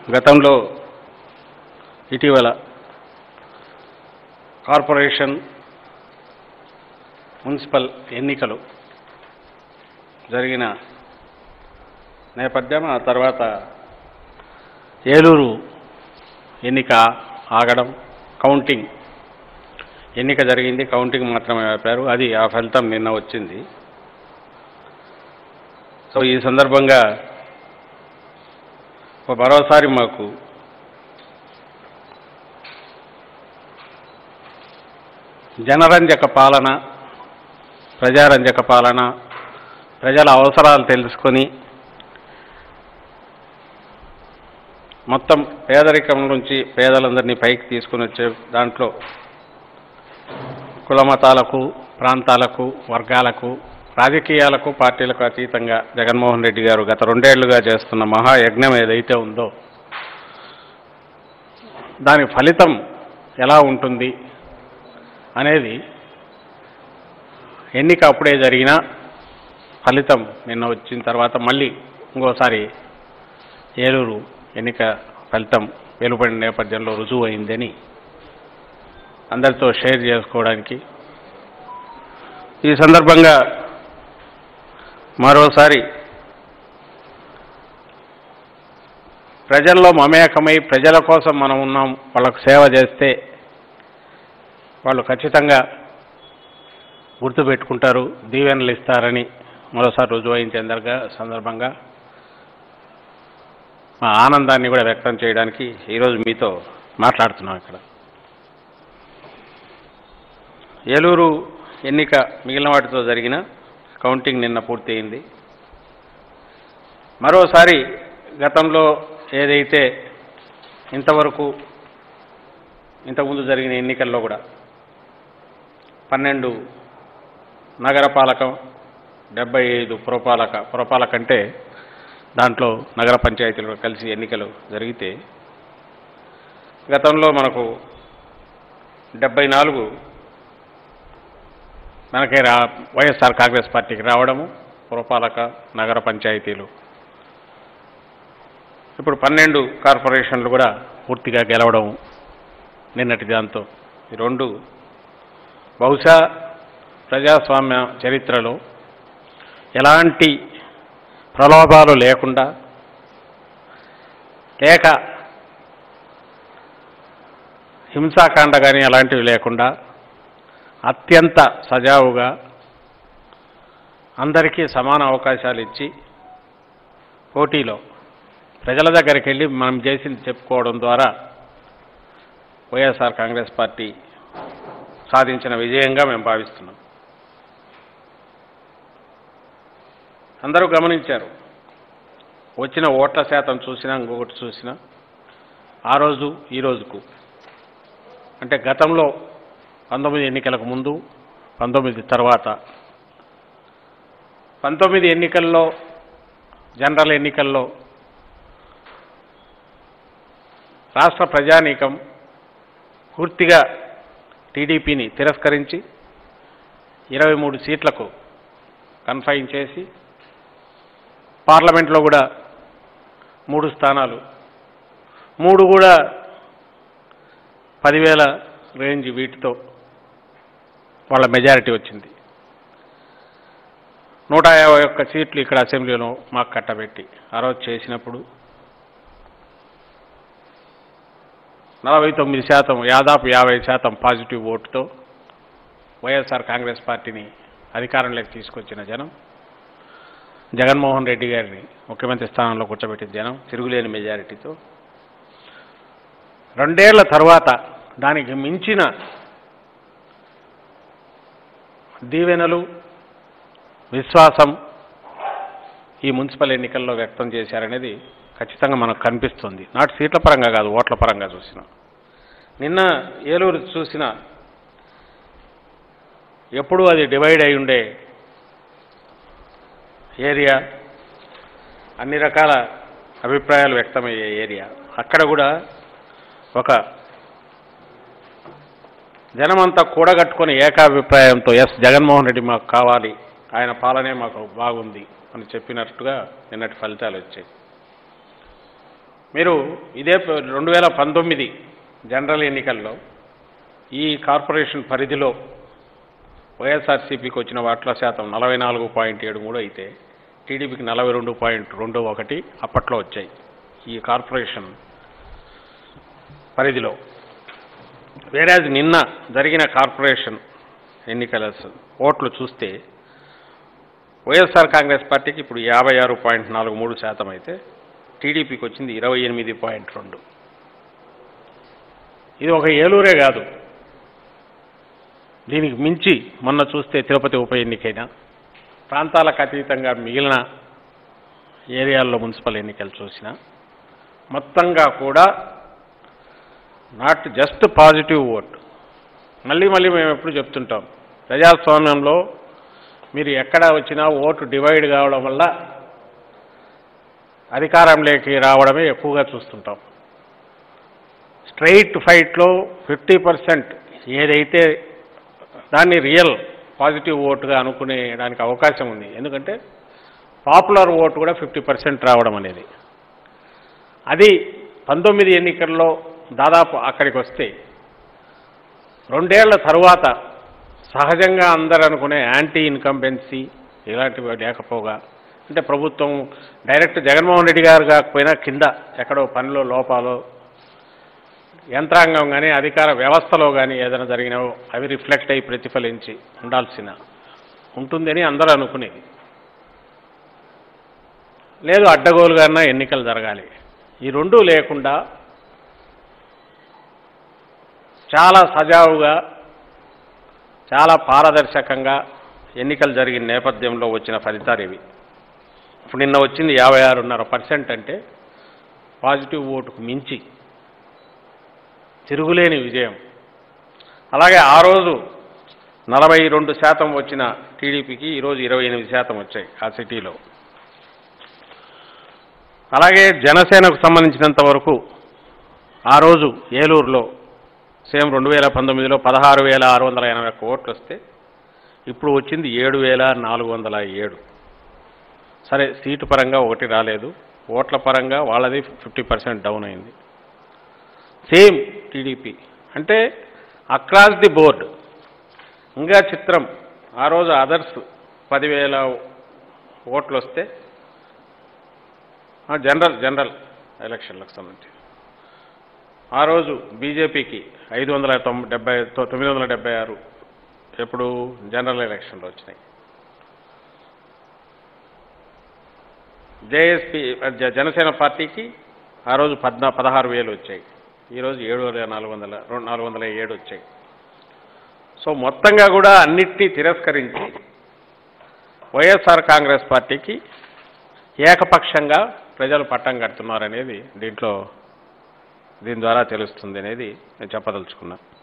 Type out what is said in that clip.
గతంలో ఇటీవల corporation municipal ఎన్నికలు జరిగిన నేపథ్యం ఆ తర్వాత ఏలూరు ఎన్నిక ఆగడం కౌంటింగ్ ఎన్నిక జరిగింది కౌంటింగ్ మాత్రమే ఆపారు అది ఆ ఫలితం నిన్న వచ్చింది సో ఈ సందర్భంగా ఒక మరోసారి మాకు జనరంజక పాలన ప్రజారంజక పాలన ప్రజల అవసరాలు తెలుసుకొని మొత్తం పేదరికం నుంచి పేదలందరినీ పైకి తీసుకుని వచ్చే దాంట్లో కుల మతాలకు ప్రాంతాలకు వర్గాలకు రాజకీయాలకు పార్టీలకు అతీతంగా జగన్మోహన్ రెడ్డి గారు గత రెండేళ్లుగా చేస్తున్న మహాయజ్ఞం ఏదైతే ఉందో దాని ఫలితం ఎలా ఉంటుంది అనేది ఎన్నిక అప్పుడే జరిగినా ఫలితం నిన్న వచ్చిన తర్వాత మళ్ళీ ఇంకోసారి ఏలూరు ఎన్నిక ఫలితం వెలువడిన నేపథ్యంలో రుజువు అయిందని అందరితో షేర్ చేసుకోవడానికి ఈ సందర్భంగా మరోసారి ప్రజల్లో మమేకమై ప్రజల కోసం మనం ఉన్నాం వాళ్ళకు సేవ చేస్తే వాళ్ళు ఖచ్చితంగా గుర్తుపెట్టుకుంటారు దీవెనలు ఇస్తారని మరోసారి రుజువైంచేందరగా సందర్భంగా మా ఆనందాన్ని కూడా వ్యక్తం చేయడానికి ఈరోజు మీతో మాట్లాడుతున్నాం ఇక్కడ ఏలూరు ఎన్నిక మిగిలిన వాటితో జరిగిన కౌంటింగ్ నిన్న పూర్తయింది మరోసారి గతంలో ఏదైతే ఇంతవరకు ఇంతకుముందు జరిగిన ఎన్నికల్లో కూడా పన్నెండు నగరపాలకం డెబ్బై ఐదు పురపాలక పురపాలక అంటే దాంట్లో నగర పంచాయతీలు కలిసి ఎన్నికలు జరిగితే గతంలో మనకు డెబ్బై నాలుగు మనకే రా వైఎస్ఆర్ కాంగ్రెస్ పార్టీకి రావడము పురపాలక నగర పంచాయతీలు ఇప్పుడు పన్నెండు కార్పొరేషన్లు కూడా పూర్తిగా గెలవడం నిన్నటి దాంతో ఈ రెండు బహుశా ప్రజాస్వామ్య చరిత్రలో ఎలాంటి ప్రలోభాలు లేకుండా లేక హింసాకాండ కానీ అలాంటివి లేకుండా అత్యంత సజావుగా అందరికీ సమాన అవకాశాలు ఇచ్చి పోటీలో ప్రజల దగ్గరికి వెళ్ళి మనం చేసింది చెప్పుకోవడం ద్వారా వైఎస్ఆర్ కాంగ్రెస్ పార్టీ సాధించిన విజయంగా మేము భావిస్తున్నాం అందరూ గమనించారు వచ్చిన ఓట్ల శాతం చూసినా ఇంకొకటి చూసినా ఆ రోజు ఈ రోజుకు అంటే గతంలో పంతొమ్మిది ఎన్నికలకు ముందు పంతొమ్మిది తర్వాత పంతొమ్మిది ఎన్నికల్లో జనరల్ ఎన్నికల్లో రాష్ట్ర ప్రజానీకం పూర్తిగా టీడీపీని తిరస్కరించి ఇరవై మూడు సీట్లకు కన్ఫైన్ చేసి పార్లమెంట్లో కూడా మూడు స్థానాలు మూడు కూడా పదివేల రేంజ్ వీటితో వాళ్ళ మెజారిటీ వచ్చింది నూట యాభై ఒక్క సీట్లు ఇక్కడ అసెంబ్లీలో మాకు కట్టబెట్టి ఆ రోజు చేసినప్పుడు నలభై తొమ్మిది శాతం యాదాపు యాభై శాతం పాజిటివ్ ఓటుతో వైఎస్ఆర్ కాంగ్రెస్ పార్టీని అధికారంలోకి తీసుకొచ్చిన జనం జగన్మోహన్ రెడ్డి గారిని ముఖ్యమంత్రి స్థానంలో కూర్చోబెట్టిన జనం తిరుగులేని మెజారిటీతో రెండేళ్ల తర్వాత దానికి మించిన దీవెనలు విశ్వాసం ఈ మున్సిపల్ ఎన్నికల్లో వ్యక్తం చేశారనేది ఖచ్చితంగా మనకు కనిపిస్తుంది నాటి సీట్ల పరంగా కాదు ఓట్ల పరంగా చూసిన నిన్న ఏలూరు చూసిన ఎప్పుడూ అది డివైడ్ అయి ఉండే ఏరియా అన్ని రకాల అభిప్రాయాలు వ్యక్తమయ్యే ఏరియా అక్కడ కూడా ఒక జనమంతా కూడగట్టుకొని ఏకాభిప్రాయంతో ఎస్ జగన్మోహన్ రెడ్డి మాకు కావాలి ఆయన పాలనే మాకు బాగుంది అని చెప్పినట్టుగా నిన్నటి ఫలితాలు వచ్చాయి మీరు ఇదే ప- రెండు వేల పంతొమ్మిది జనరల్ ఎన్నికల్లో ఈ కార్పొరేషన్ పరిధిలో వైఎస్ఆర్సీపీకి వచ్చిన ఓట్ల శాతం నలభై నాలుగు పాయింట్ ఏడు మూడు అయితే టీడీపీకి నలభై రెండు పాయింట్ రెండు ఒకటి అప్పట్లో వచ్చాయి ఈ కార్పొరేషన్ పరిధిలో వేరేజ్ నిన్న జరిగిన కార్పొరేషన్ ఎన్నికల స- ఓట్లు చూస్తే వైఎస్ఆర్ కాంగ్రెస్ పార్టీకి ఇప్పుడు యాభై ఆరు పాయింట్ నాలుగు మూడు శాతం అయితే టీడీపీకి వచ్చింది ఇరవై ఎనిమిది పాయింట్ రెండు ఇది ఒక ఏలూరే కాదు దీనికి మించి మొన్న చూస్తే తిరుపతి ఉప ఎన్నికైనా ప్రాంతాలకు అతీతంగా మిగిలిన ఏరియాల్లో మున్సిపల్ ఎన్నికలు చూసినా మొత్తంగా కూడా నాట్ జస్ట్ పాజిటివ్ ఓట్ మళ్ళీ మళ్ళీ మేము ఎప్పుడు చెప్తుంటాం ప్రజాస్వామ్యంలో మీరు ఎక్కడ వచ్చినా ఓటు డివైడ్ కావడం వల్ల అధికారంలోకి రావడమే ఎక్కువగా చూస్తుంటాం స్ట్రైట్ ఫైట్లో ఫిఫ్టీ పర్సెంట్ ఏదైతే దాన్ని రియల్ పాజిటివ్ ఓటుగా అనుకునే దానికి అవకాశం ఉంది ఎందుకంటే పాపులర్ ఓటు కూడా ఫిఫ్టీ పర్సెంట్ రావడం అనేది అది పంతొమ్మిది ఎన్నికల్లో దాదాపు అక్కడికి వస్తే రెండేళ్ల తరువాత సహజంగా అందరూ అనుకునే యాంటీ ఇన్కంబెన్సీ ఇలాంటివి లేకపోగా అంటే ప్రభుత్వం డైరెక్ట్ జగన్మోహన్ రెడ్డి గారు కాకపోయినా కింద ఎక్కడో పనిలో లోపాలు యంత్రాంగం కానీ అధికార వ్యవస్థలో కానీ ఏదైనా జరిగినావో అవి రిఫ్లెక్ట్ అయ్యి ప్రతిఫలించి ఉండాల్సిన ఉంటుందని అందరూ అనుకునేది లేదు అడ్డగోలుగానే ఎన్నికలు జరగాలి ఈ రెండూ లేకుండా చాలా సజావుగా చాలా పారదర్శకంగా ఎన్నికలు జరిగిన నేపథ్యంలో వచ్చిన ఫలితాలు ఇవి ఇప్పుడు నిన్న వచ్చింది యాభై ఆరున్నర పర్సెంట్ అంటే పాజిటివ్ ఓటుకు మించి తిరుగులేని విజయం అలాగే ఆ రోజు నలభై రెండు శాతం వచ్చిన టీడీపీకి ఈరోజు ఇరవై ఎనిమిది శాతం వచ్చాయి ఆ సిటీలో అలాగే జనసేనకు సంబంధించినంత వరకు ఆ రోజు ఏలూరులో సేమ్ రెండు వేల పంతొమ్మిదిలో పదహారు వేల ఆరు వందల ఎనభై ఒక్క ఓట్లు వస్తే ఇప్పుడు వచ్చింది ఏడు వేల నాలుగు వందల ఏడు సరే సీటు పరంగా ఒకటి రాలేదు ఓట్ల పరంగా వాళ్ళది ఫిఫ్టీ పర్సెంట్ డౌన్ అయింది సేమ్ టీడీపీ అంటే అక్రాస్ ది బోర్డ్ ఇంకా చిత్రం ఆ రోజు అదర్స్ పదివేల ఓట్లు వస్తే ఆ, జనరల్ జనరల్ ఎలక్షన్లకు సంబంధించి ఆ రోజు బీజేపీకి ఐదు వందల తొంభై డెబ్బై తొ- తొమ్మిది వందల డెబ్బై ఆరు ఎప్పుడు జనరల్ ఎలక్షన్లో వచ్చినాయి జేఎస్పీ జ- జనసేన పార్టీకి ఆ రోజు పద్నా పదహారు వేలు వచ్చాయి ఈరోజు ఏడు వేల నాలుగు వందల రెండు నాలుగు వందల ఏడు వచ్చాయి సో మొత్తంగా కూడా అన్నిటినీ తిరస్కరించి వైఎస్ఆర్ కాంగ్రెస్ పార్టీకి ఏకపక్షంగా ప్రజలు పట్టం కడుతున్నారనేది దీంట్లో దీని ద్వారా తెలుస్తుంది అనేది నేను చెప్పదలుచుకున్నా